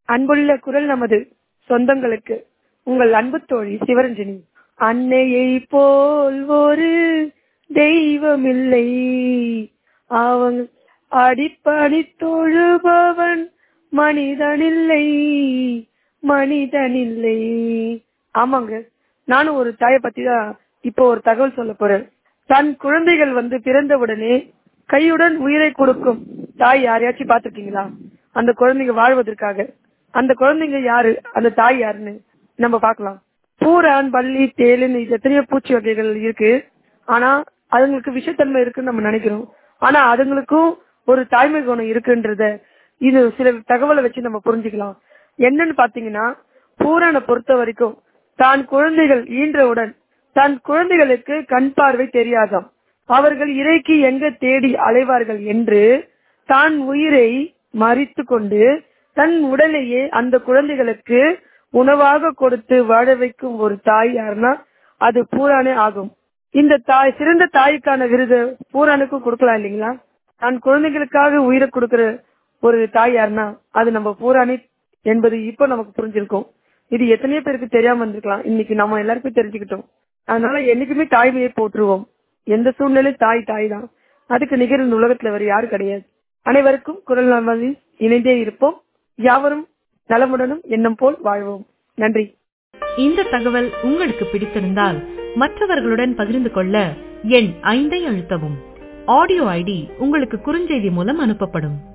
அன்புள்ள குரல் நமது சொந்தங்களுக்கு உங்கள் அன்பு தோழி சிவரஞ்சனி அன்னையை போல் ஒரு தெய்வமில்லை அவங்க அடிப்படி தொழுபவன் மனிதனில்லை மனிதனில்லை ஆமாங்க நானும் ஒரு தாயை பத்தி தான் இப்போ ஒரு தகவல் சொல்ல போறேன் தன் குழந்தைகள் வந்து பிறந்தவுடனே கையுடன் உயிரை கொடுக்கும் தாய் யாரையாச்சும் பாத்துருக்கீங்களா அந்த குழந்தைங்க வாழ்வதற்காக அந்த குழந்தைங்க யாரு அந்த தாய் யாருன்னு நம்ம பார்க்கலாம் பூரான் பள்ளி தேலுன்னு இது எத்தனையோ பூச்சி வகைகள் இருக்கு ஆனா அதுங்களுக்கு விஷத்தன்மை இருக்குன்னு நம்ம நினைக்கிறோம் ஆனா அதுங்களுக்கும் ஒரு தாய்மை குணம் இருக்குன்றத இது சில தகவலை வச்சு நம்ம புரிஞ்சுக்கலாம் என்னன்னு பாத்தீங்கன்னா பூரானை பொறுத்த வரைக்கும் தான் குழந்தைகள் ஈன்றவுடன் தன் குழந்தைகளுக்கு கண் பார்வை தெரியாதாம் அவர்கள் இறைக்கு எங்க தேடி அலைவார்கள் என்று தான் உயிரை மறித்து கொண்டு தன் உடலையே அந்த குழந்தைகளுக்கு உணவாக கொடுத்து வாழ வைக்கும் ஒரு தாய் யாருன்னா அது பூரானே ஆகும் இந்த தாய் சிறந்த தாய்க்கான விருது பூரானுக்கும் கொடுக்கலாம் இல்லைங்களா தன் குழந்தைகளுக்காக உயிரை கொடுக்கிற ஒரு தாய் யாருன்னா அது நம்ம பூராணி என்பது இப்போ நமக்கு புரிஞ்சிருக்கும் இது எத்தனையோ பேருக்கு தெரியாம இருந்திருக்கலாம் இன்னைக்கு நம்ம எல்லாருக்கும் தெரிஞ்சுக்கிட்டோம் அதனால என்னைக்குமே தாய்மையை போற்றுவோம் எந்த சூழ்நிலையும் தாய் தாய் தான் அதுக்கு நிகர் இந்த உலகத்துல வேற யாரும் கிடையாது அனைவருக்கும் குரல் நலமதி இணைந்தே இருப்போம் யாவரும் நலமுடனும் எண்ணம் போல் வாழ்வோம் நன்றி இந்த தகவல் உங்களுக்கு பிடித்திருந்தால் மற்றவர்களுடன் பகிர்ந்து கொள்ள எண் ஐந்தை அழுத்தவும் ஆடியோ ஐடி உங்களுக்கு குறுஞ்செய்தி மூலம் அனுப்பப்படும்